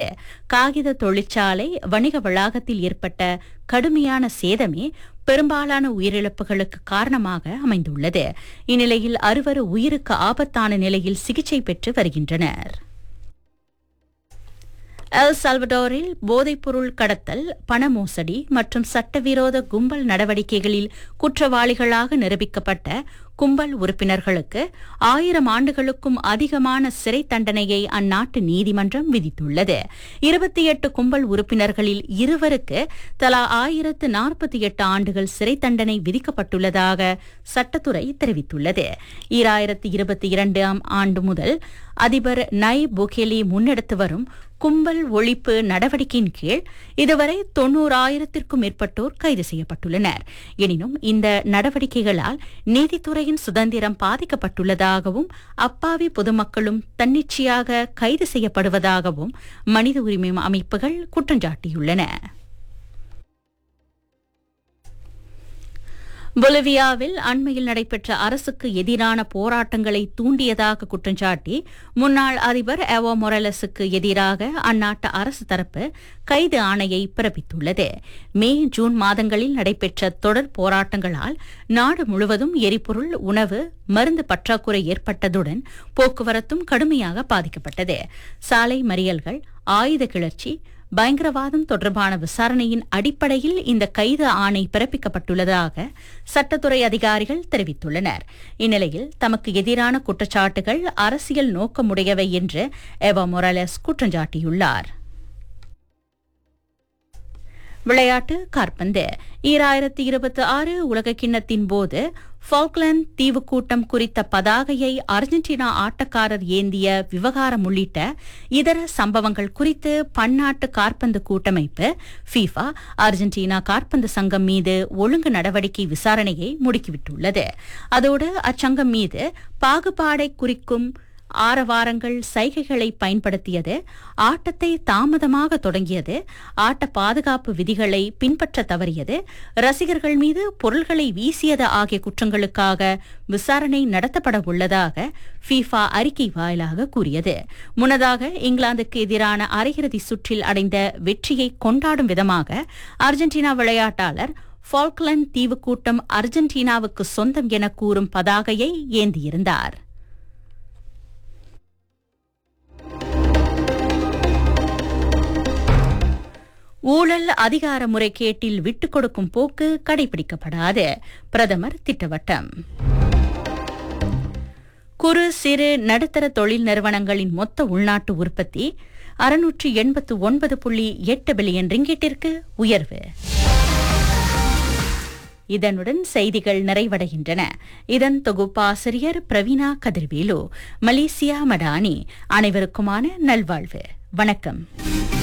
காகித தொழிற்சாலை வணிக வளாகத்தில் ஏற்பட்ட கடுமையான சேதமே பெரும்பாலான உயிரிழப்புகளுக்கு காரணமாக அமைந்துள்ளது இந்நிலையில் அறுவர் உயிருக்கு ஆபத்தான நிலையில் சிகிச்சை பெற்று வருகின்றனர் எல் சால்வடோரில் போதைப்பொருள் கடத்தல் பண மோசடி மற்றும் சட்டவிரோத கும்பல் நடவடிக்கைகளில் குற்றவாளிகளாக நிரூபிக்கப்பட்ட கும்பல் உறுப்பினர்களுக்கு ஆயிரம் ஆண்டுகளுக்கும் அதிகமான சிறை தண்டனையை அந்நாட்டு நீதிமன்றம் விதித்துள்ளது இருபத்தி எட்டு கும்பல் உறுப்பினர்களில் இருவருக்கு தலா ஆயிரத்து நாற்பத்தி எட்டு ஆண்டுகள் சிறை தண்டனை விதிக்கப்பட்டுள்ளதாக சட்டத்துறை தெரிவித்துள்ளது ஈராயிரத்து இருபத்தி இரண்டாம் ஆண்டு முதல் அதிபர் நை புகேலி முன்னெடுத்து வரும் கும்பல் ஒழிப்பு நடவடிக்கையின் கீழ் இதுவரை தொன்னூறாயிரத்திற்கும் மேற்பட்டோர் கைது செய்யப்பட்டுள்ளனர் எனினும் இந்த நடவடிக்கைகளால் நீதித்துறையின் சுதந்திரம் பாதிக்கப்பட்டுள்ளதாகவும் அப்பாவி பொதுமக்களும் தன்னிச்சையாக கைது செய்யப்படுவதாகவும் மனித உரிமை அமைப்புகள் குற்றஞ்சாட்டியுள்ளன பொலிவியாவில் அண்மையில் நடைபெற்ற அரசுக்கு எதிரான போராட்டங்களை தூண்டியதாக குற்றஞ்சாட்டி முன்னாள் அதிபர் எவோ மொரலஸுக்கு எதிராக அந்நாட்டு அரசு தரப்பு கைது ஆணையை பிறப்பித்துள்ளது மே ஜூன் மாதங்களில் நடைபெற்ற தொடர் போராட்டங்களால் நாடு முழுவதும் எரிபொருள் உணவு மருந்து பற்றாக்குறை ஏற்பட்டதுடன் போக்குவரத்தும் கடுமையாக பாதிக்கப்பட்டது சாலை மறியல்கள் ஆயுத கிளர்ச்சி பயங்கரவாதம் தொடர்பான விசாரணையின் அடிப்படையில் இந்த கைது ஆணை பிறப்பிக்கப்பட்டுள்ளதாக சட்டத்துறை அதிகாரிகள் தெரிவித்துள்ளனர் இந்நிலையில் தமக்கு எதிரான குற்றச்சாட்டுகள் அரசியல் நோக்கமுடையவை என்று எவா மொரலஸ் குற்றஞ்சாட்டியுள்ளார் விளையாட்டு காற்பந்து ஈராயிரத்தி இருபத்தி ஆறு உலக கிண்ணத்தின் போது ஃபால்க்லாந்து தீவுக்கூட்டம் குறித்த பதாகையை அர்ஜென்டினா ஆட்டக்காரர் ஏந்திய விவகாரம் உள்ளிட்ட இதர சம்பவங்கள் குறித்து பன்னாட்டு காற்பந்து கூட்டமைப்பு ஃபீஃபா அர்ஜென்டினா காற்பந்து சங்கம் மீது ஒழுங்கு நடவடிக்கை விசாரணையை முடுக்கிவிட்டுள்ளது அதோடு அச்சங்கம் மீது பாகுபாடை குறிக்கும் ஆரவாரங்கள் சைகைகளை பயன்படுத்தியது ஆட்டத்தை தாமதமாக தொடங்கியது ஆட்ட பாதுகாப்பு விதிகளை பின்பற்ற தவறியது ரசிகர்கள் மீது பொருள்களை வீசியது ஆகிய குற்றங்களுக்காக விசாரணை நடத்தப்பட உள்ளதாக ஃபீஃபா அறிக்கை வாயிலாக கூறியது முன்னதாக இங்கிலாந்துக்கு எதிரான அரையிறுதி சுற்றில் அடைந்த வெற்றியை கொண்டாடும் விதமாக அர்ஜென்டினா விளையாட்டாளர் ஃபால்க்லாந்து தீவுக்கூட்டம் அர்ஜென்டினாவுக்கு சொந்தம் என கூறும் பதாகையை ஏந்தியிருந்தார் ஊழல் அதிகார முறைகேட்டில் விட்டுக் கொடுக்கும் போக்கு கடைபிடிக்கப்படாது பிரதமர் திட்டவட்டம் குறு சிறு நடுத்தர தொழில் நிறுவனங்களின் மொத்த உள்நாட்டு உற்பத்தி அறுநூற்று எண்பத்து ஒன்பது புள்ளி எட்டு பில்லியன் ரிங்கிட்டிற்கு உயர்வு இதனுடன் செய்திகள் நிறைவடைகின்றன இதன் தொகுப்பாசிரியர் பிரவீனா கதிர்வேலு மலேசியா மடானி அனைவருக்குமான நல்வாழ்வு வணக்கம்